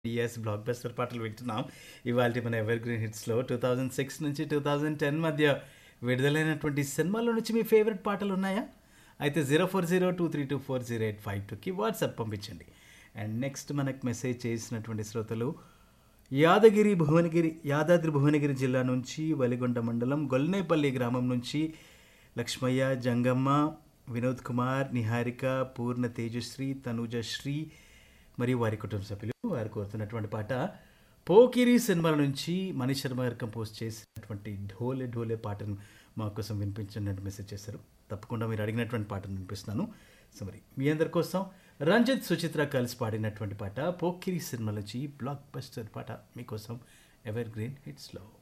yes block buster పాటలు వింటున్నాం ఇవాళ మన ఎవర్ గ్రీన్ హిట్స్లో టూ థౌజండ్ సిక్స్ నుంచి టూ థౌజండ్ టెన్ మధ్య విడుదలైనటువంటి సినిమాల నుంచి మీ ఫేవరెట్ పాటలు ఉన్నాయా అయితే zero four zero two three two four zero eight five టూకి వాట్సాప్ పంపించండి అండ్ నెక్స్ట్ మనకు మెసేజ్ చేసినటువంటి శ్రోతలు యాదగిరి భువనగిరి యాదాద్రి భువనగిరి జిల్లా నుంచి వలిగొండ మండలం గొల్నేపల్లి గ్రామం నుంచి లక్ష్మయ్య జంగమ్మ వినోద్ కుమార్ నిహారిక పూర్ణ తేజశ్రీ తనుజశ్రీ మరియు వారి కుటుంబ సభ్యులు వారు కోరుతున్నటువంటి పాట పోకిరి సినిమాల నుంచి మణి శర్మ గారు కంపోజ్ చేసినటువంటి ఢోలే ఢోలే పాటను మా కోసం వినిపించండి మెసేజ్ చేశారు తప్పకుండా మీరు అడిగినటువంటి పాటను వినిపిస్తున్నాను సో మరి మీ అందరి కోసం రంజిత్ సుచిత్ర కలిసి పాడినటువంటి పాట పోకిరి సినిమా నుంచి బ్లాక్ బస్టర్ పాట మీకోసం ఎవర్ గ్రీన్ హిట్స్లో